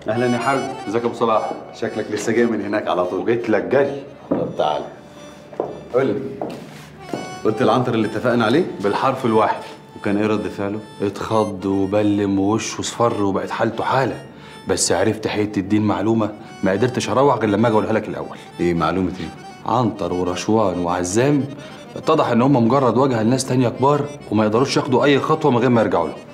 اهلا يا حرب ازيك يا ابو صلاح شكلك لسه جاي من هناك على طول جيت لك جري طب تعال قول لي قلت العنتر اللي اتفقنا عليه بالحرف الواحد وكان ايه رد فعله اتخض وبلم ووشه اصفر وبقت حالته حاله بس عرفت حته الدين معلومه ما قدرتش اروح غير لما اجي اقولها لك الاول ايه معلومه ايه عنتر ورشوان وعزام اتضح ان هم مجرد واجهه لناس تانية كبار وما يقدروش ياخدوا اي خطوه من غير ما يرجعوا له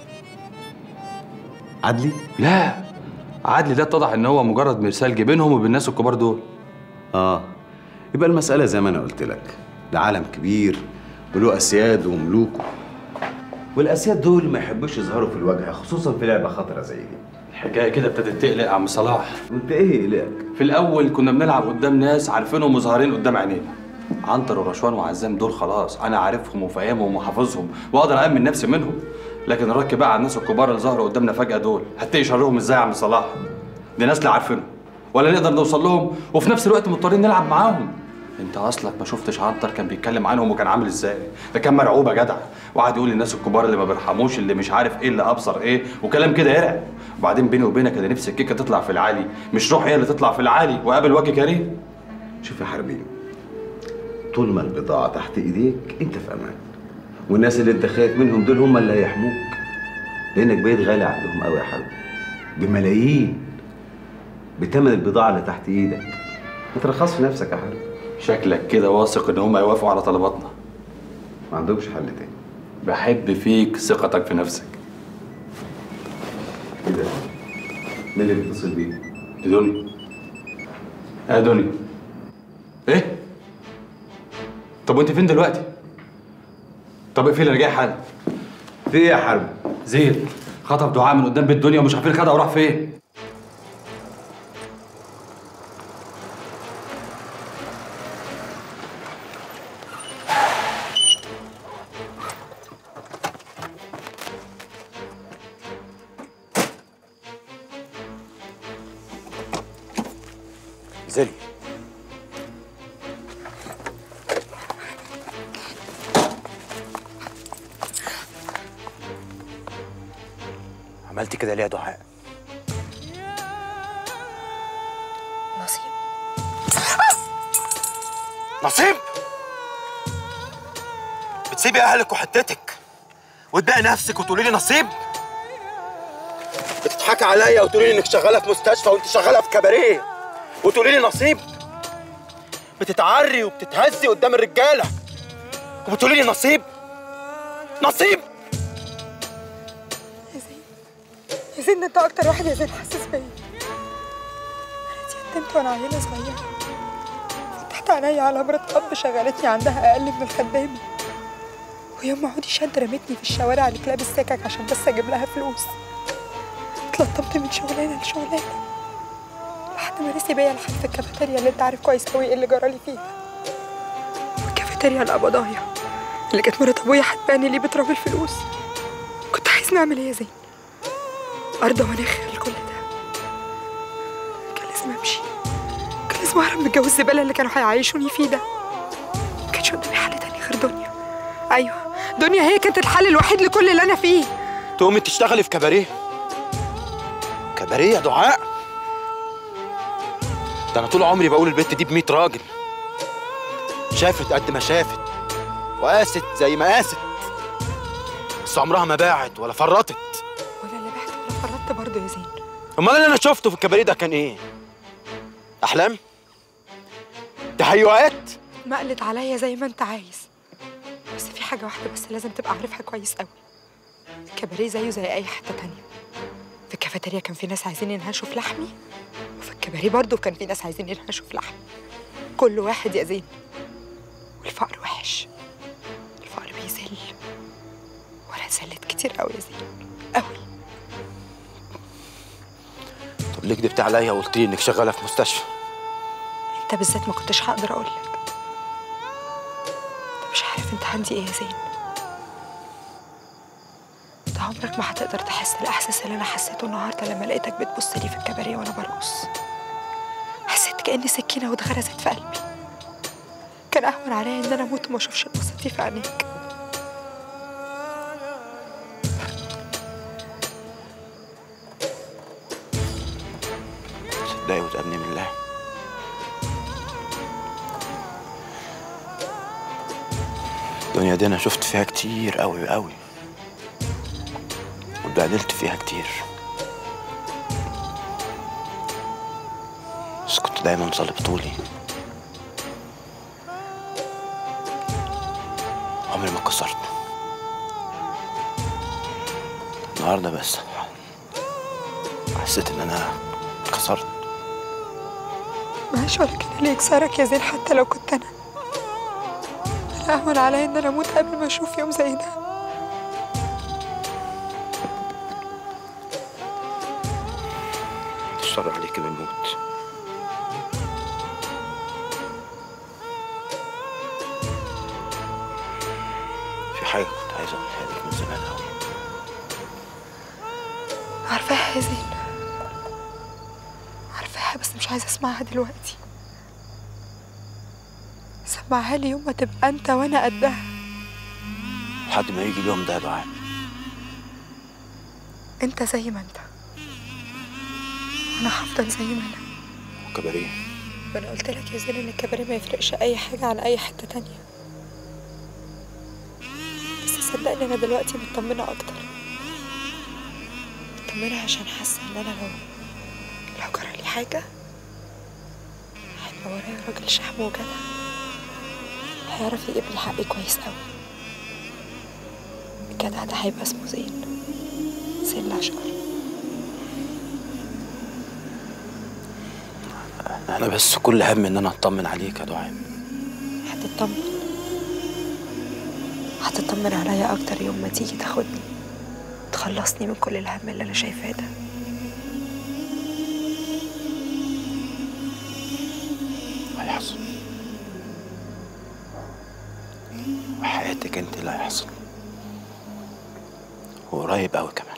عدلي لا عدلي ده اتضح ان هو مجرد مرسال بينهم وبين الناس الكبار دول اه يبقى المساله زي ما انا قلت لك ده عالم كبير وله اسياد وملوكه والاسياد دول ما يحبوش يظهروا في الواجهه خصوصا في لعبه خطره زي دي الحكايه كده ابتدت تقلق يا عم صلاح وانت ايه يقلقك في الاول كنا بنلعب قدام ناس عارفينهم وظاهرين قدام عينينا عنتر ورشوان وعزام دول خلاص انا عارفهم وفاهمهم وحافظهم واقدر امن نفسي منهم لكن الرك بقى على الناس الكبار اللي ظهروا قدامنا فجاه دول هتلاقي شرهم ازاي يا عم صلاح دي ناس لا عارفينهم ولا نقدر نوصل لهم وفي نفس الوقت مضطرين نلعب معاهم انت اصلك ما شفتش عنتر كان بيتكلم عنهم وكان عامل ازاي ده كان مرعوب يا جدع وقعد يقول للناس الكبار اللي ما بيرحموش اللي مش عارف ايه اللي ابصر ايه وكلام كده يرعب وبعدين بيني وبينك انا نفسي الكيكه تطلع في العالي مش روح هي اللي تطلع في العالي وقابل وجه كريم شوف يا حربين طول ما البضاعه تحت ايديك انت في امان والناس اللي انت خايف منهم دول هم اللي هيحموك لانك بقيت غالي عندهم قوي يا حربي بملايين بتمن البضاعه اللي تحت ايدك ما ترخصش نفسك يا حربي شكلك كده واثق ان هم هيوافقوا على طلباتنا ما عندهمش حل تاني بحب فيك ثقتك في نفسك ايه ده؟ مين اللي بيتصل بيه؟ دي دنيا يا دنيا ايه طب وانت فين دلوقتي طب اقفل انا جاي حالا في ايه يا حربي؟ زيد خطف دعاء من قدام بيت دنيا ومش عارفين خدها وراح فين انزلي عملتي كده ليه يا دعاء؟ نصيب نصيب بتسيبي اهلك وحتتك وتبيعي نفسك وتقولي لي نصيب بتضحكي عليا وتقولي لي انك شغاله في مستشفى وانت شغاله في كباريه وتقولي لي نصيب بتتعري وبتتهزي قدام الرجاله وبتقولي لي نصيب نصيب يا زين يا زين ده انت اكتر واحد يا زين حاسس بيا انا اتيتمت وانا عيله صغيره فتحت عينيا على مرات اب شغلتني عندها اقل من الخدامه ويوم ما عودي شد رمتني في الشوارع لكلاب السكك عشان بس اجيب لها فلوس اتلطمت من شغلانه لشغلانه لحد ما رسي بيا لحد في الكافيتيريا اللي انت عارف كويس قوي ايه اللي جرالي فيها والكافيتيريا القبضايه اللي كانت مرات ابويا حتباني ليه بتراب الفلوس كنت عايز نعمل ايه يا زين ارضى ونخ لكل ده كان لازم امشي كان لازم اهرب من الجو الزباله اللي كانوا هيعيشوني فيه ده ما كانش قدامي حل تاني غير دنيا ايوه دنيا هي كانت الحل الوحيد لكل اللي انا فيه تقومي تشتغلي في كباريه كباريه يا دعاء ده انا طول عمري بقول البت دي ب 100 راجل شافت قد ما شافت وقاست زي ما قاست بس عمرها ما باعت ولا فرطت ولا اللي بعت ولا فرطت برضه يا زين امال اللي انا شفته في الكباريه ده كان ايه احلام تهيؤات مقلت عليا زي ما انت عايز بس في حاجه واحده بس لازم تبقى عارفها كويس قوي الكباريه زيه زي اي حته تانية في الكافيتيريا كان في ناس عايزين ينهشوا في لحمي وفي الكباريه برضه كان في ناس عايزين ينهشوا في لحمي كل واحد يا زين والفقر وحش الفقر بيذل وانا اتذلت كتير قوي يا زين قوي طب ليه كدبت عليا وقلت لي انك شغاله في مستشفى انت بالذات ما كنتش هقدر اقول لك انت مش عارف انت عندي ايه يا زين انت عمرك ما هتقدر تحس الاحساس اللي انا حسيته النهارده لما لقيتك بتبص لي في الكباريه وانا برقص حسيت كاني سكينه واتغرزت في قلبي كان اهون عليا ان انا اموت وما اشوفش البصه دي في عينيك تضايق وتأمني من الله الدنيا دي انا شفت فيها كتير قوي قوي واتبهدلت فيها كتير بس كنت دايما صلي بطولي عمري ما كسرت النهارده بس حسيت ان انا كسرت معلش ولا كان اللي يكسرك يا زين حتى لو كنت انا انا اهون عليا ان انا اموت قبل ما اشوف يوم زي ده اشتغل عليك بالموت في حاجة كنت عايز اقولها لك من زمان قوي عارفاها يا زين عارفاها بس مش عايزه اسمعها دلوقتي سمعها لي يوم ما تبقى انت وانا قدها لحد ما يجي اليوم ده يا دعاء انت زي ما انت وانا هفضل زي ما انا وكباريه وانا قلت لك يا زين ان الكباريه ما يفرقش اي حاجه عن اي حته تانية بس صدقني انا دلوقتي مطمنه اكتر مطمنه عشان حاسه ان انا لو لو جرى لي حاجه هيبقى ورايا راجل شحم وجدع هيعرف يجيب لي حقي كويس قوي الجدع ده هيبقى اسمه زين زين الاشقر انا بس كل هم ان انا اطمن عليك يا دعاء هتطمن هتطمن عليا اكتر يوم ما تيجي تاخدني تخلصني من كل الهم اللي انا شايفاه ده هيحصل وحياتك انت اللي هيحصل وقريب قوي كمان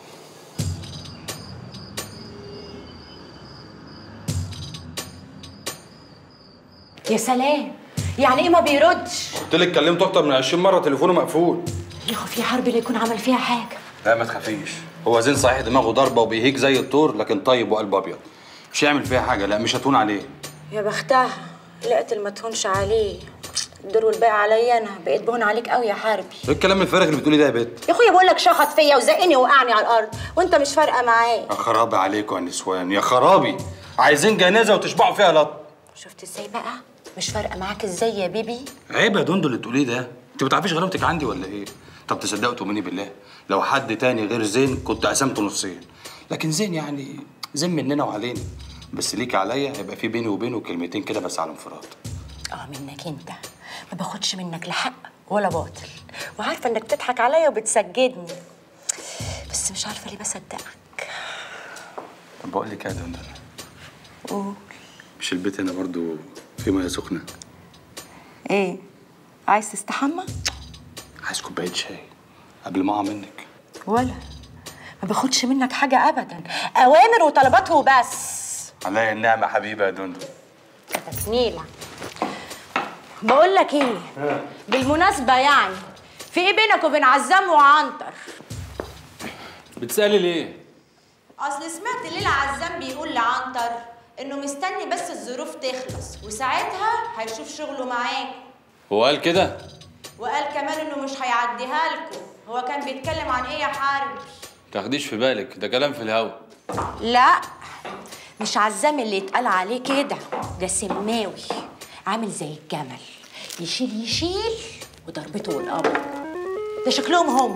يا سلام يعني ايه ما بيردش قلت لك كلمته اكتر من 20 مره تليفونه مقفول يا اخو في حرب اللي يكون عمل فيها حاجه لا ما تخافيش هو زين صحيح دماغه ضربه وبيهيج زي الطور لكن طيب وقلب ابيض مش هيعمل فيها حاجه لا مش هتون عليه يا بختها لقيت ما تهونش عليه الدور والباقي عليا انا بقيت بهون عليك قوي يا حربي ايه الكلام الفارغ اللي بتقولي ده يا بت يا اخويا بقول لك شخط فيا وزقني وقعني على الارض وانت مش فارقه معاه يا خرابي عليكم يا نسوان يا خرابي عايزين جنازه وتشبعوا فيها لط شفت ازاي بقى مش فارقه معاك ازاي يا بيبي عيب يا دوندو اللي تقوليه ده انت ما بتعرفيش غلاوتك عندي ولا ايه طب تصدقوا تؤمني بالله لو حد تاني غير زين كنت قسمته نصين لكن زين يعني زين مننا وعلينا بس ليك عليا هيبقى في بيني وبينه كلمتين كده بس على انفراد اه منك انت ما باخدش منك لا حق ولا باطل وعارفه انك بتضحك عليا وبتسجدني بس مش عارفه ليه بصدقك طب بقول لك يا دوندو قول مش البيت هنا برضو في ميه سخنه ايه عايز تستحمى عايز كوبايه شاي قبل ما اقع منك ولا ما باخدش منك حاجه ابدا اوامر وطلبات وبس عليا النعمه حبيبه يا دوندو تسنيلة بقول لك ايه بالمناسبة يعني في ايه بينك وبين عزام وعنتر؟ بتسالي ليه اصل سمعت ليلى عزام بيقول لعنتر انه مستني بس الظروف تخلص وساعتها هيشوف شغله معاك هو قال كده وقال كمان انه مش هيعديها لكم هو كان بيتكلم عن ايه يا حرب تاخديش في بالك ده كلام في الهوا لا مش عزام اللي اتقال عليه كده ده سماوي عامل زي الجمل يشيل يشيل وضربته والقبر ده شكلهم هم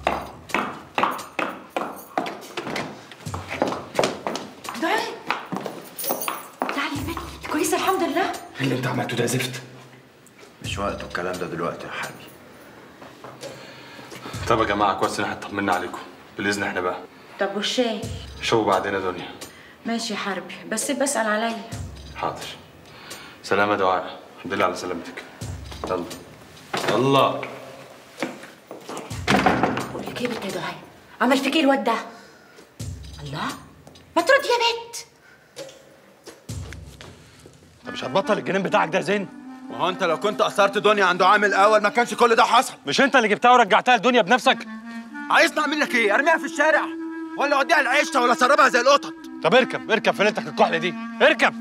دعاء تعالي يا بنت كويسه الحمد لله اللي انت عملته ده زفت مش وقته الكلام ده دلوقتي يا حبيبي طب يا جماعه كويس ان احنا اطمنا عليكم بالاذن احنا بقى طب والشاي شوفوا بعدين يا دنيا ماشي يا حربي بس بسأل عليا حاضر سلامة دعاء الحمد لله على سلامتك يلا يلا بقول لك ايه يا بنت يا دعاء عمل فيك ايه الواد ده الله ما ترد يا بنت انت مش هتبطل الجنين بتاعك ده يا زين ما هو انت لو كنت اثرت دنيا عنده عامل اول ما كانش كل ده حصل مش انت اللي جبتها ورجعتها الدنيا بنفسك عايزني اعمل لك ايه ارميها في الشارع ولا اوديها العيشه ولا اسربها زي القطط طب اركب اركب في ليلتك الكحله دي اركب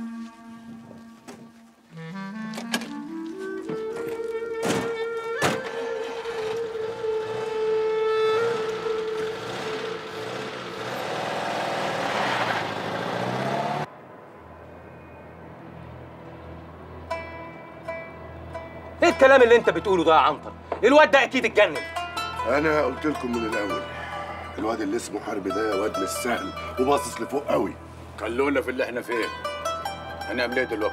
ايه الكلام اللي انت بتقوله ده يا عنتر الواد ده اكيد اتجنن انا قلت لكم من الاول الواد اللي اسمه حربي ده واد مش سهل وباصص لفوق قوي خلونا في اللي احنا فيه هنعمل ايه دلوقتي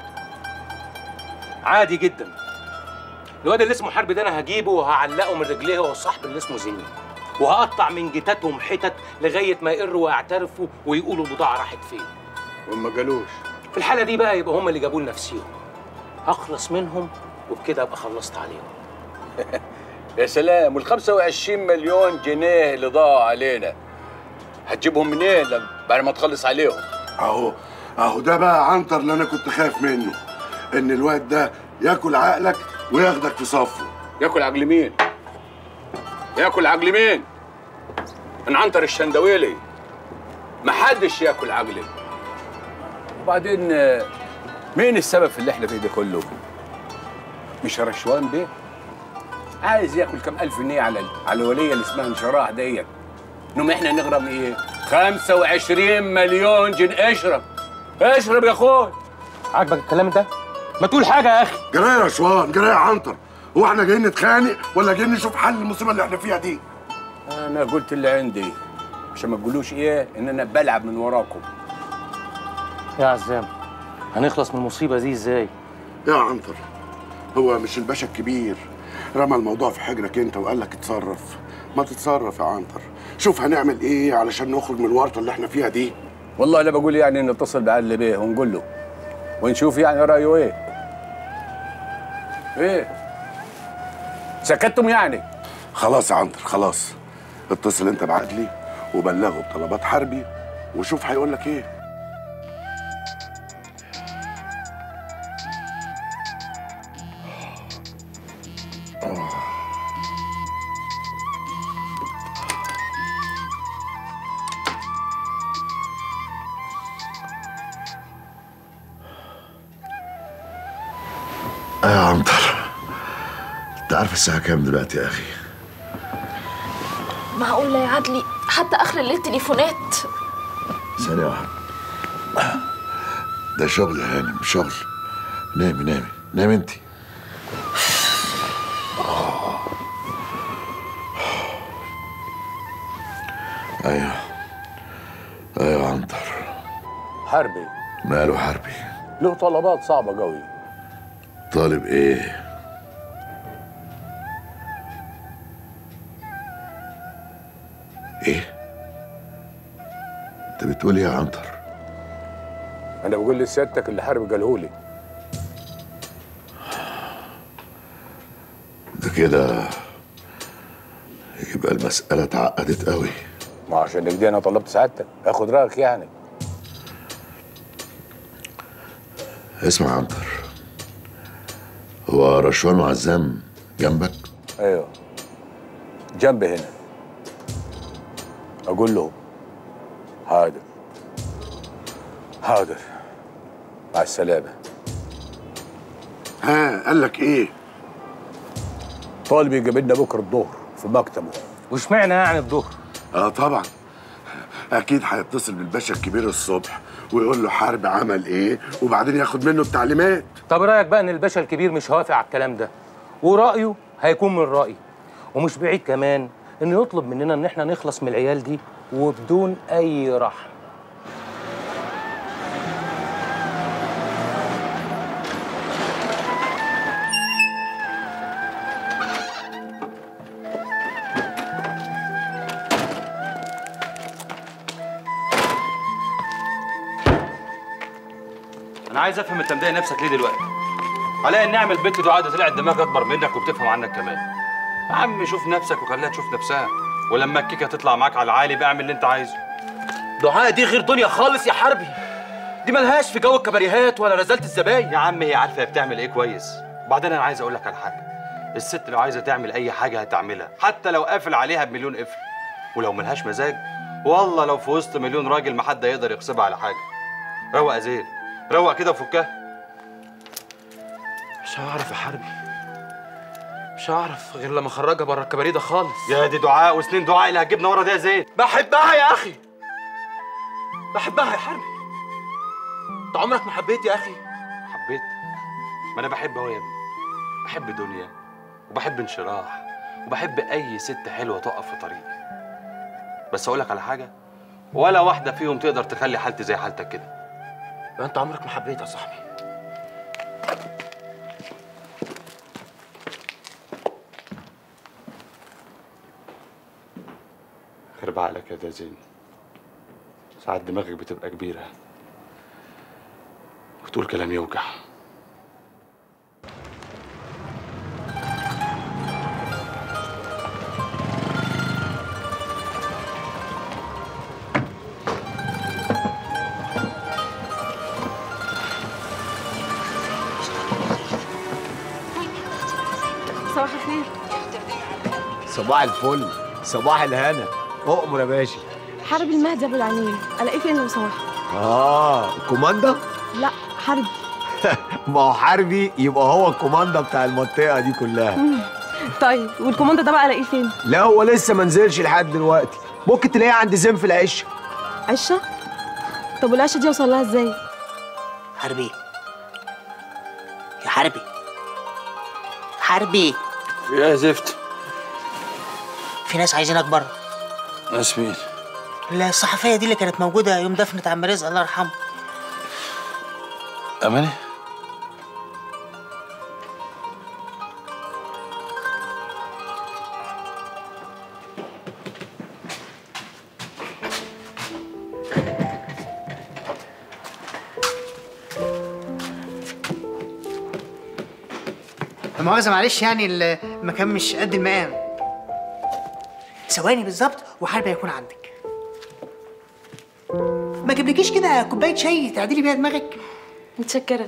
عادي جدا الواد اللي اسمه حرب ده انا هجيبه وهعلقه من رجليه هو صاحب اللي اسمه زيني وهقطع من جتاتهم حتت لغايه ما يقروا ويعترفوا ويقولوا البضاعه راحت فين وما قالوش في الحاله دي بقى يبقى هم اللي جابوا لنا نفسيهم هخلص منهم وبكده ابقى خلصت عليهم يا سلام وال 25 مليون جنيه اللي ضاعوا علينا هتجيبهم منين لما- بعد ما تخلص عليهم اهو اهو ده بقى عنتر اللي انا كنت خايف منه ان الواد ده ياكل عقلك وياخدك في صفه ياكل عقل مين ياكل عقل مين انا عنتر الشندويلي ما حدش ياكل عقلي وبعدين آه، مين السبب في اللي احنا فيه ده كله مش رشوان بيه عايز ياكل كم الف جنيه على على الوليه اللي اسمها انشراح ديت انهم احنا نغرم ايه 25 مليون جنيه اشرب اشرب يا اخوي عاجبك الكلام ده ما تقول حاجه يا اخي جرايه يا رشوان جرايه يا عنتر هو احنا جايين نتخانق ولا جايين نشوف حل المصيبه اللي احنا فيها دي انا قلت اللي عندي عشان ما تقولوش ايه ان انا بلعب من وراكم يا عزام هنخلص من المصيبه دي ازاي يا عنتر هو مش الباشا الكبير رمى الموضوع في حجرك انت وقال لك اتصرف ما تتصرف يا عنتر شوف هنعمل ايه علشان نخرج من الورطه اللي احنا فيها دي والله انا بقول يعني نتصل بعلي بيه ونقول له ونشوف يعني رايه ايه ايه سكتتم يعني خلاص يا عنتر خلاص اتصل انت بعدلي وبلغه بطلبات حربي وشوف هيقول لك ايه آه يا عنتر انت عارف الساعة كام دلوقتي يا أخي؟ معقولة يا عدلي حتى آخر الليل تليفونات ثانية واحدة ده شغل يا هانم شغل نامي نامي نامي انت ايوه ايوه يا عنتر حربي ماله حربي له طلبات صعبه قوي طالب ايه ايه انت بتقول ايه يا عنتر انا بقول لسيادتك اللي حربي قاله لي ده كده يبقى المسألة اتعقدت قوي ما عشان كده انا طلبت سعادتك اخد رايك يعني اسمع يا عنتر هو رشوان وعزام جنبك ايوه جنبي هنا اقول له حاضر حاضر مع السلامه ها قال لك ايه طالب يقابلنا بكره الظهر في مكتبه واشمعنى يعني الظهر اه طبعا اكيد هيتصل بالباشا الكبير الصبح ويقول له حرب عمل ايه وبعدين ياخد منه التعليمات طب رايك بقى ان الباشا الكبير مش هوافق على الكلام ده ورايه هيكون من رايي ومش بعيد كمان انه يطلب مننا ان احنا نخلص من العيال دي وبدون اي رحم انا عايز افهم انت مضايق نفسك ليه دلوقتي على ان نعمل بنت دعاء ده طلعت دماغ اكبر منك وبتفهم عنك كمان يا عم شوف نفسك وخليها تشوف نفسها ولما الكيكه تطلع معاك على العالي بقى اعمل اللي انت عايزه دعاء دي غير دنيا خالص يا حربي دي ملهاش في جو الكباريهات ولا رزالة الزباين يا عم هي عارفه هي بتعمل ايه كويس وبعدين انا عايز اقول لك على حاجه الست لو عايزه تعمل اي حاجه هتعملها حتى لو قافل عليها بمليون قفل ولو ملهاش مزاج والله لو في وسط مليون راجل ما حد يقدر يغصبها على حاجه روق يا زين روق كده وفكها مش هعرف يا حربي مش هعرف غير لما اخرجها بره الكباريه ده خالص يا دي دعاء وسنين دعاء اللي هتجيبنا ورا ده يا زين بحبها يا اخي بحبها يا حربي انت عمرك ما حبيت يا اخي حبيت ما انا بحب اهو يا ابني بحب دنيا وبحب انشراح وبحب اي ست حلوه تقف في طريقي بس اقول لك على حاجه ولا واحده فيهم تقدر تخلي حالتي زي حالتك كده يبقى انت عمرك ما حبيت يا صاحبي خرب عقلك يا ده زين ساعات دماغك بتبقى كبيره وتقول كلام يوجع صباح الخير صباح الفل صباح الهنا اؤمر يا باشا حرب المهدي ابو العنين الاقيه فين لو سمحت اه الكوماندا لا حرب ما هو حربي يبقى هو الكوماندا بتاع المنطقه دي كلها طيب والكوماندا ده بقى الاقيه فين لا هو لسه ما نزلش لحد دلوقتي ممكن تلاقيه عند زين في العشه عشه طب والعشه دي اوصل لها ازاي حربي يا حربي حربي يا زفت في ناس عايزينك بره ناس مين الصحفيه دي اللي كانت موجوده يوم دفنه عم رزق الله يرحمه اماني مؤاخذة معلش يعني المكان مش قد المقام ثواني بالظبط وحربي هيكون عندك ما جبلكيش كده كوباية شاي تعدلي بيها دماغك متشكره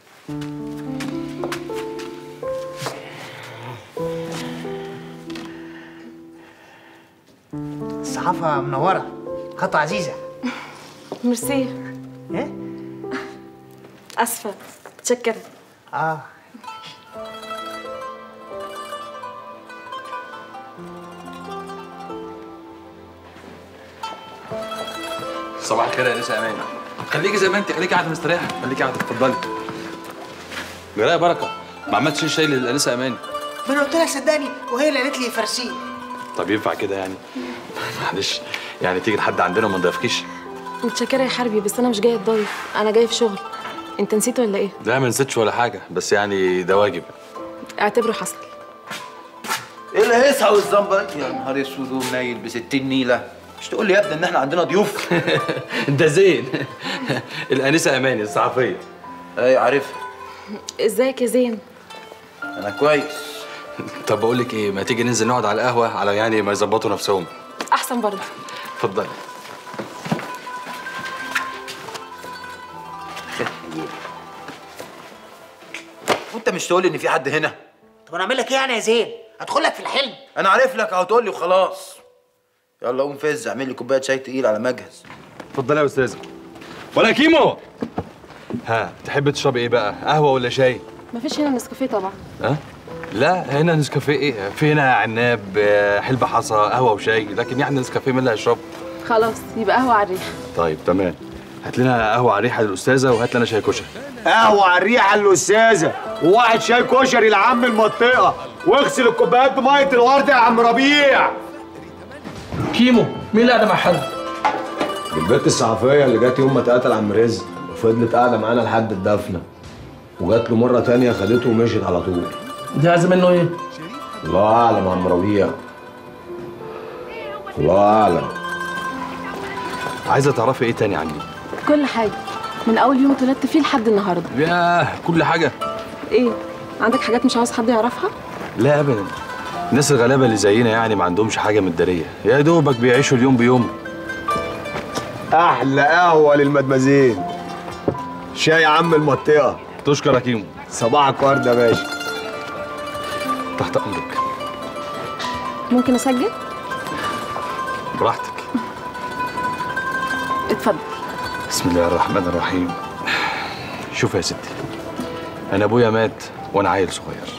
الصحافة منورة خطوة عزيزة ميرسي ايه؟ اسفه متشكره اه صباح الخير يا انسه امان خليكي زي ما انت خليكي قاعده مستريحه خليكي قاعده اتفضلي جرايه يا بركه ما عملتش شاي للانسه اماني ما انا قلت لها صدقني وهي اللي قالت لي فرسيه طب ينفع كده يعني معلش يعني تيجي لحد عندنا وما نضيفكيش متشكره يا حربي بس انا مش جايه اتضيف انا جايه في شغل انت نسيت ولا ايه لا ما نسيتش ولا حاجه بس يعني ده واجب اعتبره حصل ايه اللي هيصحى والزنبق يا نهار اسود ومنيل ب 60 نيله مش تقول لي يا ابني ان احنا عندنا ضيوف ده زين الانسه اماني الصحفيه ايوه عارفها ازيك يا زين انا كويس طب بقول لك ايه ما تيجي ننزل نقعد على القهوه على يعني ما يظبطوا نفسهم احسن برضه اتفضلي وانت مش تقول لي ان في حد هنا طب انا اعمل لك ايه يعني يا زين؟ ادخل لك في الحلم انا عارف لك اهو تقول لي وخلاص يلا قوم فز اعمل لي كوبايه شاي تقيل على مجهز اتفضلي يا استاذه ولا كيمو ها تحب تشرب ايه بقى قهوه ولا شاي مفيش هنا نسكافيه طبعا ها لا هنا نسكافيه ايه في هنا عناب آه، حلبة حصى قهوه وشاي لكن يعني نسكافيه مين اللي هيشربه خلاص يبقى قهوه على الريح طيب تمام هات لنا قهوه على الريحه للاستاذه وهات لنا شاي كشري قهوه على الريحه الاستاذه وواحد شاي كشري لعم المنطقه واغسل الكوبايات بميه الورد يا عم ربيع كيمو مين اللي قاعده مع حد؟ دي البنت الصحفيه اللي جت يوم ما اتقتل عم رزق وفضلت قاعده معانا لحد الدفنه وجات له مره تانية خدته ومشيت على طول دي عايزه منه ايه؟ الله اعلم يا عم ربيع الله اعلم عايزه تعرفي ايه تاني عني كل حاجه من اول يوم اتولدت فيه لحد النهارده ياه كل حاجه ايه عندك حاجات مش عاوز حد يعرفها لا ابدا الناس الغلابه اللي زينا يعني ما عندهمش حاجه متداريه يا دوبك بيعيشوا اليوم بيوم احلى قهوه للمدمزين شاي عم المنطقه تشكر يا كيمو صباحك ورد يا باشا تحت امرك ممكن اسجل براحتك اتفضل بسم الله الرحمن الرحيم شوف يا ستي انا ابويا مات وانا عيل صغير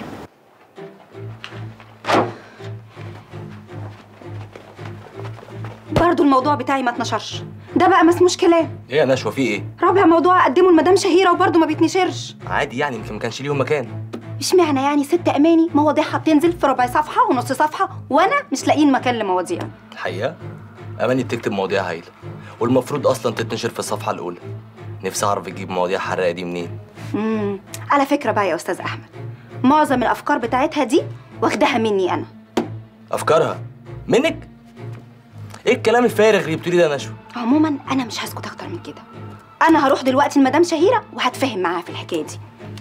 برضو الموضوع بتاعي ما اتنشرش ده بقى ما اسموش كلام ايه يا نشوى في ايه؟ رابع موضوع اقدمه لمدام شهيره وبرضو ما بيتنشرش عادي يعني يمكن ما كانش ليهم مكان اشمعنى يعني ست اماني مواضيعها بتنزل في ربع صفحه ونص صفحه وانا مش لاقيين مكان لمواضيع الحقيقه اماني بتكتب مواضيع هايله والمفروض اصلا تتنشر في الصفحه الاولى نفسي اعرف تجيب مواضيع حراقه دي منين امم على فكره بقى يا استاذ احمد معظم الافكار بتاعتها دي واخداها مني انا افكارها منك ايه الكلام الفارغ اللي بتقوليه ده يا نشوى عموما انا مش هسكت اكتر من كده انا هروح دلوقتي لمدام شهيره وهتفاهم معاها في الحكايه دي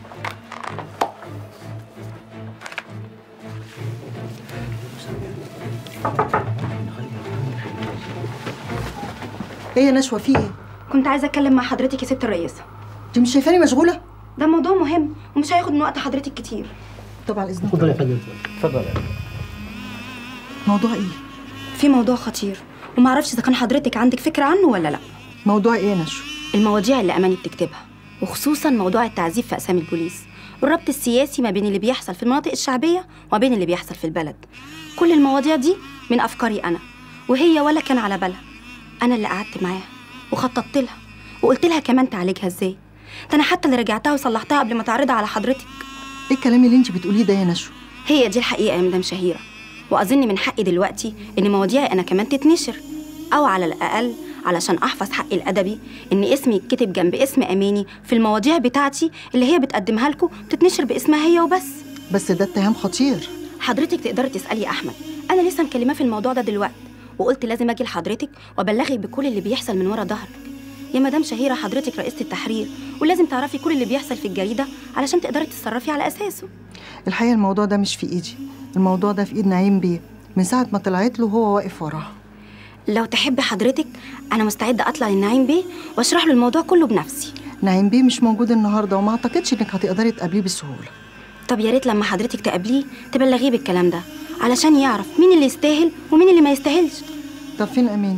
ايه يا نشوى في ايه؟ كنت عايزه اتكلم مع حضرتك يا ست الرئيسه انت مش شايفاني مشغوله؟ ده موضوع مهم ومش هياخد من وقت حضرتك كتير طبعا اذنك اتفضل يا فندم اتفضل موضوع ايه؟ في موضوع خطير ومعرفش اذا كان حضرتك عندك فكره عنه ولا لا موضوع ايه يا نشوى؟ المواضيع اللي اماني بتكتبها وخصوصا موضوع التعذيب في اسامي البوليس والربط السياسي ما بين اللي بيحصل في المناطق الشعبيه وما بين اللي بيحصل في البلد كل المواضيع دي من افكاري انا وهي ولا كان على بالها انا اللي قعدت معاها وخططت لها وقلت لها كمان تعالجها ازاي ده انا حتى اللي رجعتها وصلحتها قبل ما تعرضها على حضرتك ايه الكلام اللي انت بتقوليه ده يا نشوى؟ هي دي الحقيقه يا مدام شهيره واظن من حقي دلوقتي ان مواضيعي انا كمان تتنشر او على الاقل علشان احفظ حقي الادبي ان اسمي يتكتب جنب اسم اماني في المواضيع بتاعتي اللي هي بتقدمها لكم تتنشر باسمها هي وبس بس ده اتهام خطير حضرتك تقدري تسالي احمد انا لسه مكلماه في الموضوع ده دلوقتي وقلت لازم اجي لحضرتك وابلغك بكل اللي بيحصل من ورا ظهرك يا مدام شهيره حضرتك رئيسه التحرير ولازم تعرفي كل اللي بيحصل في الجريده علشان تقدري تتصرفي على اساسه الحقيقه الموضوع ده مش في ايدي الموضوع ده في ايد نعيم بيه من ساعه ما طلعت له وهو واقف وراها لو تحبي حضرتك انا مستعده اطلع للنعيم بيه واشرح له الموضوع كله بنفسي نعيم بيه مش موجود النهارده وما اعتقدش انك هتقدري تقابليه بسهوله طب يا ريت لما حضرتك تقابليه تبلغيه بالكلام ده علشان يعرف مين اللي يستاهل ومين اللي ما يستاهلش طب فين امين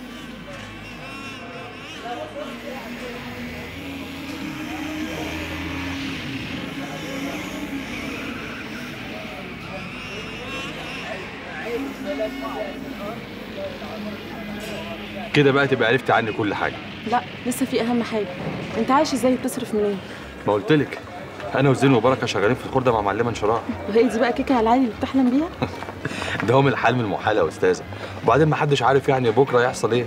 كده بقى تبقى عرفت عني كل حاجه لا لسه في اهم حاجه انت عايش ازاي بتصرف منين ما قلت لك انا وزين وبركه شغالين في الخرده مع معلمه انشراح وهي دي بقى كيكه على العالي اللي بتحلم بيها ده هو من الحال من المحال يا استاذه وبعدين ما حدش عارف يعني بكره يحصل ايه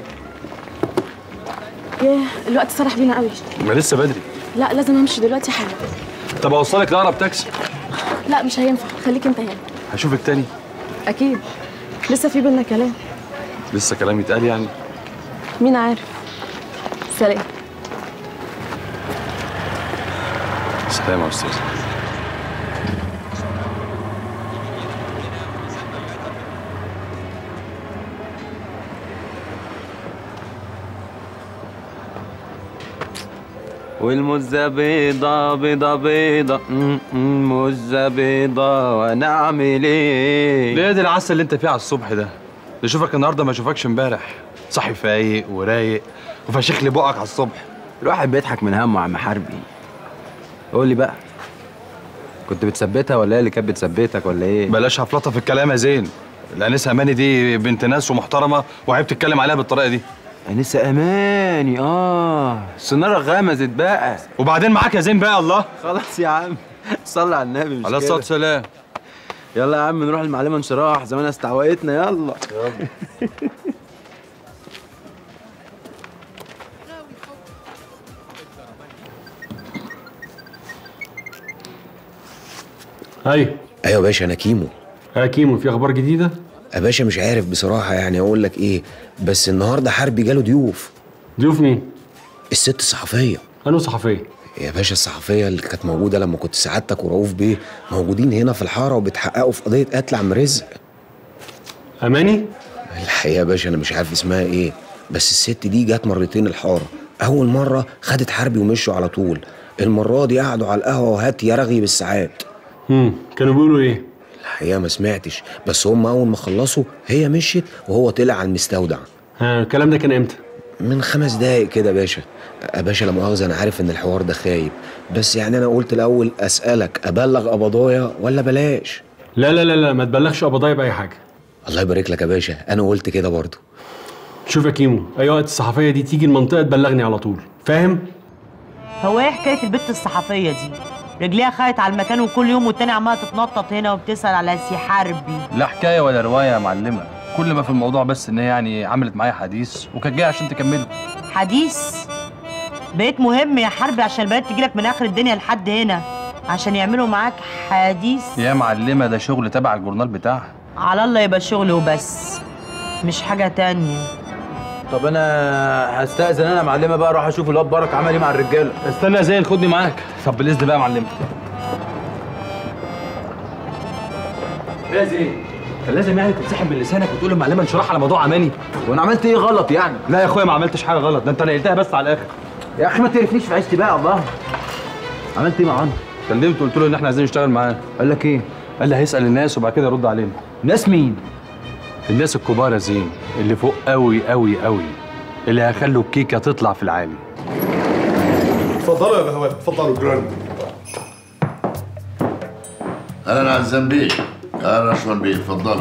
ياه الوقت سرح بينا قوي ما لسه بدري لا لازم امشي دلوقتي حالا طب اوصلك لاقرب تاكسي لا مش هينفع خليك انت هنا هشوفك تاني اكيد لسه في بينا كلام لسه كلام يتقال يعني مين عارف سلام سلام يا استاذه والمزة بيضة بيضة بيضة م- م- مزة بيضة وانا اعمل ايه ليه دي العسل اللي انت فيه على الصبح ده اللي اشوفك النهارده ما اشوفكش امبارح صاحي فايق ورايق وفشخ لي بقك على الصبح الواحد بيضحك من همه يا عم حربي قول لي بقى كنت بتثبتها ولا هي اللي كانت بتثبتك ولا ايه بلاش هفلطه في الكلام يا زين الانسه اماني دي بنت ناس ومحترمه وعيب تتكلم عليها بالطريقه دي انسه اماني اه السناره غمزت بقى وبعدين معاك يا زين بقى الله خلاص يا عم صلي على النبي مش عليه الصلاه والسلام يلا يا عم نروح المعلمه انشراح زمانها استعوقتنا يلا يلا ايوه ايوه يا باشا انا كيمو ها كيمو في اخبار جديده يا باشا مش عارف بصراحه يعني اقول لك ايه بس النهارده حربي جاله ضيوف ضيوف مين الست الصحفيه انو صحفيه يا باشا الصحفيه اللي كانت موجوده لما كنت سعادتك ورؤوف بيه موجودين هنا في الحاره وبتحققوا في قضيه قتل عم رزق اماني الحقيقه يا باشا انا مش عارف اسمها ايه بس الست دي جت مرتين الحاره اول مره خدت حربي ومشوا على طول المره دي قعدوا على القهوه وهات يا رغي بالساعات امم كانوا بيقولوا ايه الحقيقه ما سمعتش بس هم اول ما خلصوا هي مشيت وهو طلع على المستودع ها الكلام ده كان امتى من خمس دقايق كده يا باشا يا باشا لا مؤاخذه انا عارف ان الحوار ده خايب بس يعني انا قلت الاول اسالك ابلغ قبضايا ولا بلاش لا لا لا لا ما تبلغش قبضايا باي حاجه الله يبارك لك يا باشا انا قلت كده برضه شوف يا كيمو اي وقت الصحفيه دي تيجي المنطقه تبلغني على طول فاهم هو ايه حكايه البت الصحفيه دي رجليها خايت على المكان وكل يوم والتاني عماله تتنطط هنا وبتسال على سي حربي لا حكايه ولا روايه يا معلمه كل ما في الموضوع بس ان هي يعني عملت معايا حديث وكانت جايه عشان تكمله حديث بقيت مهم يا حربي عشان البنات تجيلك من اخر الدنيا لحد هنا عشان يعملوا معاك حديث يا معلمه ده شغل تبع الجورنال بتاعها على الله يبقى شغل وبس مش حاجه تانية طب انا هستأذن انا يا معلمه بقى اروح اشوف الواد برك عمل ايه مع الرجاله استنى زي خدني معاك طب بالاذن بقى يا معلمه يا زين كان لازم يعني تتسحب من لسانك وتقول للمعلمه انشراح على موضوع اماني وانا عملت ايه غلط يعني لا يا اخويا ما عملتش حاجه غلط ده انت نقلتها بس على الاخر يا اخي ما تقرفنيش في عيشتي بقى الله عملت ايه مع عنتر كلمته قلت له ان احنا عايزين نشتغل معاه قال لك ايه قال لي هيسال الناس وبعد كده يرد علينا ناس مين الناس الكبار يا زين اللي فوق قوي قوي قوي اللي هيخلوا الكيكه تطلع في العالي اتفضلوا يا بهوات اتفضلوا جراند اهلا عزام بيه اهلا رشوان بيه اتفضلوا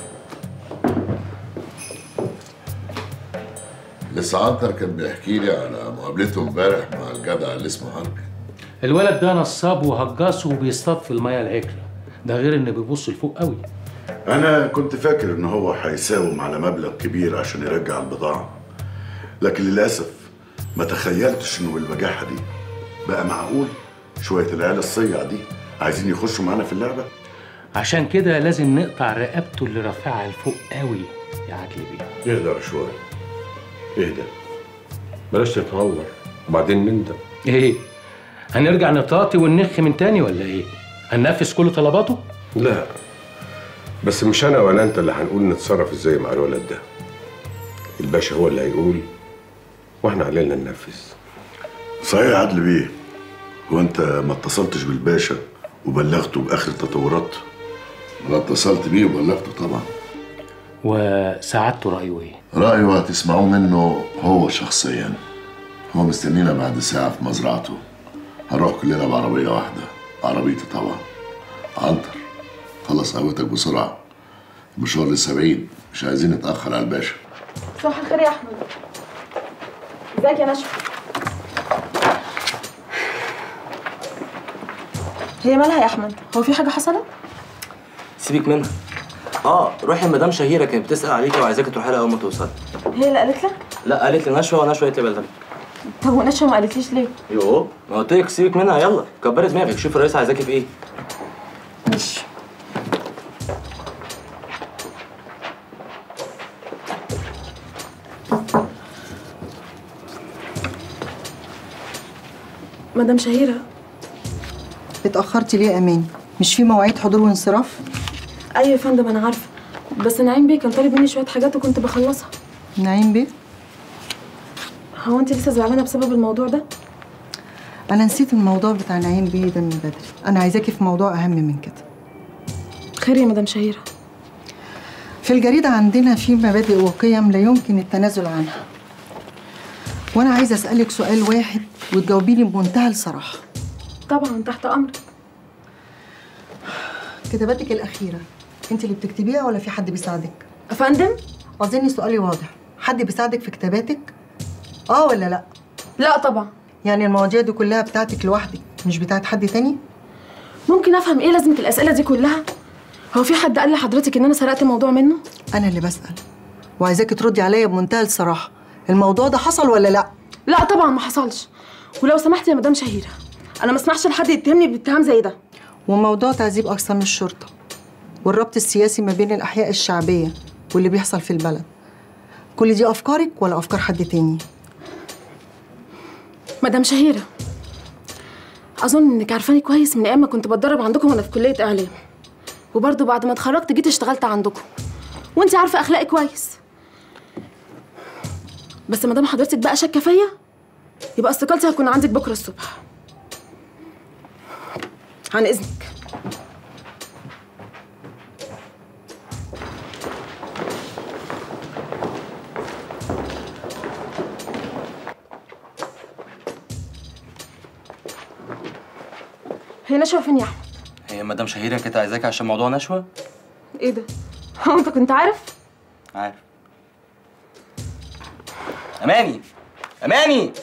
لسه عنتر كان بيحكي لي على مقابلته امبارح مع الجدع اللي اسمه حربي الولد ده نصاب وهجاص وبيصطاد في الميه العكره ده غير انه بيبص لفوق قوي انا كنت فاكر ان هو هيساوم على مبلغ كبير عشان يرجع البضاعه لكن للاسف ما تخيلتش انه بالبجاحه دي بقى معقول شويه العيال الصيع دي عايزين يخشوا معانا في اللعبه عشان كده لازم نقطع رقبته اللي رافعها لفوق قوي يا عدلي بيه اهدى شويه اهدى بلاش تتهور وبعدين نندم ايه هنرجع نطاطي وننخ من تاني ولا ايه هننفذ كل طلباته لا بس مش انا ولا انت اللي هنقول نتصرف ازاي مع الولد ده الباشا هو اللي هيقول واحنا علينا ننفذ صحيح يا عدل بيه هو انت ما اتصلتش بالباشا وبلغته باخر التطورات انا اتصلت بيه وبلغته طبعا وساعدته رايه ايه رايه هتسمعوه منه هو شخصيا هو مستنينا بعد ساعه في مزرعته هنروح كلنا بعربيه واحده عربيتي طبعا عنتر خلص قهوتك بسرعه المشوار لسه بعيد مش عايزين نتاخر على الباشا صباح الخير يا احمد ازيك يا نشوى هي مالها يا احمد هو في حاجه حصلت سيبك منها اه روحي لمدام شهيره كانت بتسال عليكي وعايزاكي تروحي لها اول ما توصلي هي اللي قالت لك لا قالت لي نشوى ونشوى قالت لي بلغك طب ونشوى ما قالتليش ليه يوه ما قلت لك سيبك منها يلا كبري دماغك شوف الرئيس عايزاكي في ايه ماشي مدام شهيره اتأخرتي ليه يا أماني؟ مش في مواعيد حضور وانصراف؟ ايوه يا فندم انا عارفه بس نعيم بيه كان طالب مني شويه حاجات وكنت بخلصها نعيم بيه؟ هو انت لسه زعلانه بسبب الموضوع ده أنا نسيت الموضوع بتاع نعيم بيه ده من بدري أنا عايزاكي في موضوع أهم من كده خير يا مدام شهيره في الجريدة عندنا في مبادئ وقيم لا يمكن التنازل عنها وأنا عايزة أسألك سؤال واحد وتجاوبي لي بمنتهى الصراحة طبعا تحت امرك كتاباتك الأخيرة أنت اللي بتكتبيها ولا في حد بيساعدك؟ أفندم؟ أظن سؤالي واضح حد بيساعدك في كتاباتك؟ آه ولا لأ؟ لا طبعا يعني المواضيع دي كلها بتاعتك لوحدك مش بتاعت حد تاني؟ ممكن افهم ايه لازمه الاسئله دي كلها هو في حد قال لحضرتك ان انا سرقت الموضوع منه أنا اللي بسأل وعايزاكي تردي عليا بمنتهى الصراحة الموضوع ده حصل ولا لأ؟ لا طبعا ما حصلش ولو سمحت يا مدام شهيره انا ما اسمحش لحد يتهمني باتهام زي ده وموضوع تعذيب أقسام الشرطة والربط السياسي ما بين الأحياء الشعبية واللي بيحصل في البلد كل دي أفكارك ولا أفكار حد تاني؟ مدام شهيره اظن انك عارفاني كويس من ايام ما كنت بتدرب عندكم وانا في كليه اعلام وبرضه بعد ما اتخرجت جيت اشتغلت عندكم وانت عارفه اخلاقي كويس بس ما دام حضرتك بقى شاكه فيا يبقى استقالتي هتكون عندك بكره الصبح عن اذنك هي نشوى فين يا احمد هي مدام شهيره كانت عايزاك عشان موضوع نشوه ايه ده هو انت كنت عارف عارف اماني اماني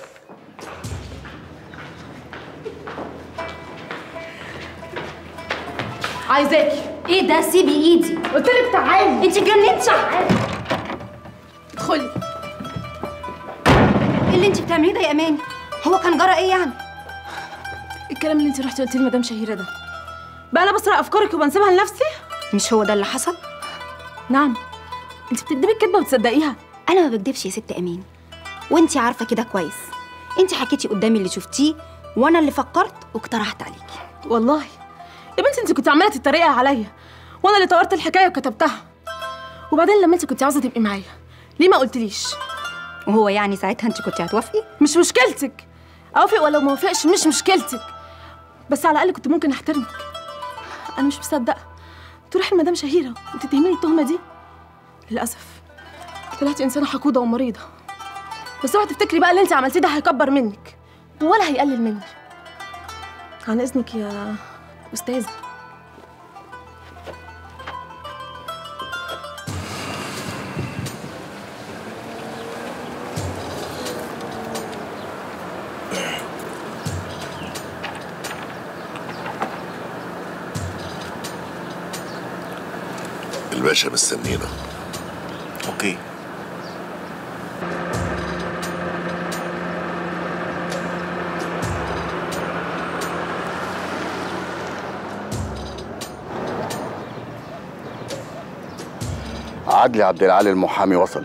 عايزاكي ايه ده سيبي ايدي قلت لك تعالي انت اتجننتي ادخلي ايه اللي انت بتعمليه ده يا اماني هو كان جرى ايه يعني الكلام اللي انت رحتي قلتي لمدام شهيره ده بقى انا بسرق افكارك وبنسيبها لنفسي مش هو ده اللي حصل نعم انت بتكدبي الكدبه وتصدقيها انا ما بكدبش يا ست اماني وانت عارفه كده كويس انت حكيتي قدامي اللي شفتيه وانا اللي فكرت واقترحت عليكي والله يا بنتي انت كنت عماله تتريقي عليا وانا اللي طورت الحكايه وكتبتها وبعدين لما انت كنت عاوزه تبقي معايا ليه ما قلتليش وهو يعني ساعتها انت كنت هتوافقي مش مشكلتك اوافق ولا ما اوافقش مش مشكلتك بس على الاقل كنت ممكن احترمك انا مش مصدقه تروحي لمدام شهيره وتتهميني التهمه دي للاسف طلعتي انسانه حقوده ومريضه بس اوعي تفتكري بقى اللي انت عملتيه ده هيكبر منك ولا هيقلل مني عن اذنك يا استاذه الباشا مستنينا اوكي عدلي عبد العالي المحامي وصل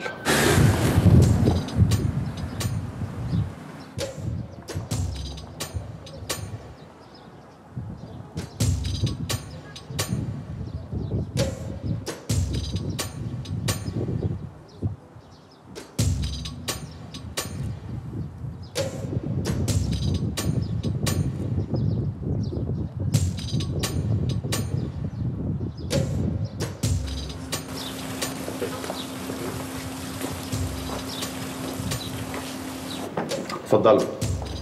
اتفضلوا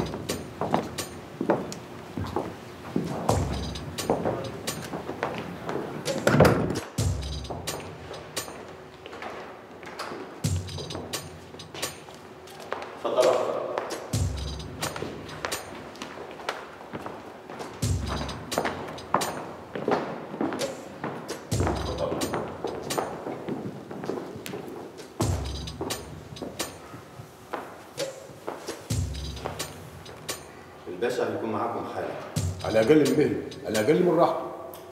الباشا هيكون معاكم حالا على اقل من مهله على اقل من راحته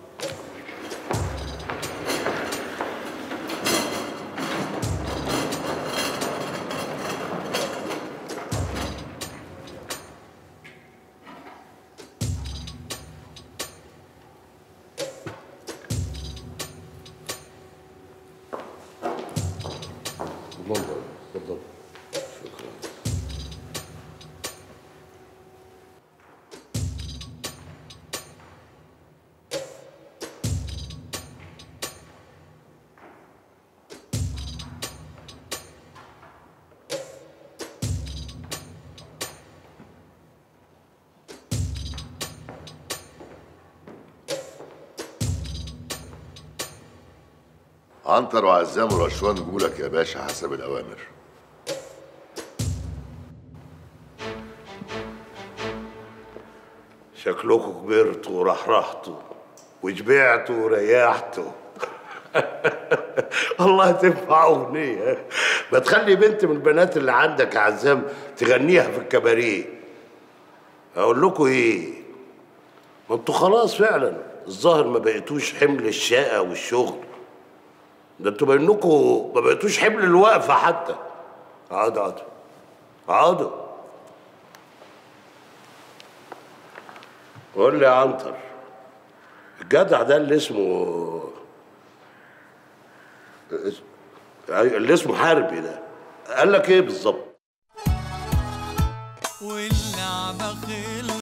اتفضل اتفضل شكرا عنتر وعزام ورشوان جولك يا باشا حسب الأوامر شكلكم كبرتوا ورحرحتوا وشبعتوا وريحتوا والله تنفع أغنية ما تخلي بنت من البنات اللي عندك يا عزام تغنيها في الكباريه أقول لكم إيه ما انتوا خلاص فعلا الظاهر ما بقيتوش حمل الشقة والشغل ده انتوا بينكم ما بقيتوش حمل الوقفة حتى اقعدوا اقعدوا اقعدوا قول لي يا عنتر الجدع ده اللي اسمه اس- اللي اسمه حربي ده قال لك ايه بالظبط واللعبة خلصت